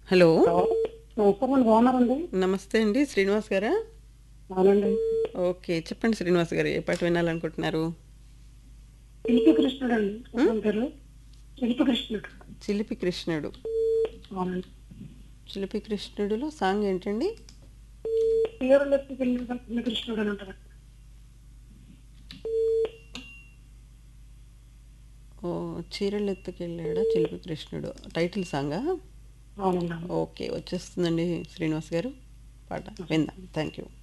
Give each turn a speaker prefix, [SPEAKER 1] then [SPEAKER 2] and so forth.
[SPEAKER 1] hello
[SPEAKER 2] నమస్కారం బాగున్నారండి
[SPEAKER 1] నమస్తే అండి శ్రీనివాస్ గారా
[SPEAKER 2] అవునండి
[SPEAKER 1] ఓకే చెప్పండి శ్రీనివాస్ గారు ఏ పాట వినాలనుకుంటున్నారు
[SPEAKER 2] శిల్పి కృష్ణుడు అండి అతని పేరు శిల్పి కృష్ణుడు
[SPEAKER 1] చిలిపి కృష్ణుడు
[SPEAKER 2] అవునండి
[SPEAKER 1] చిలిపి కృష్ణుడిలో సాంగ్ ఏంటండి
[SPEAKER 2] తీరులు ఎత్తుకెళ్ళిన కృష్ణుడు అని ఉంటారు
[SPEAKER 1] ఓ చీరలు ఎత్తుకెళ్ళాడా చిలిపి కృష్ణుడు టైటిల్ సాంగా
[SPEAKER 2] అవునండి
[SPEAKER 1] ఓకే వచ్చేస్తుందండి శ్రీనివాస్ గారు పాట విందాం థ్యాంక్ యూ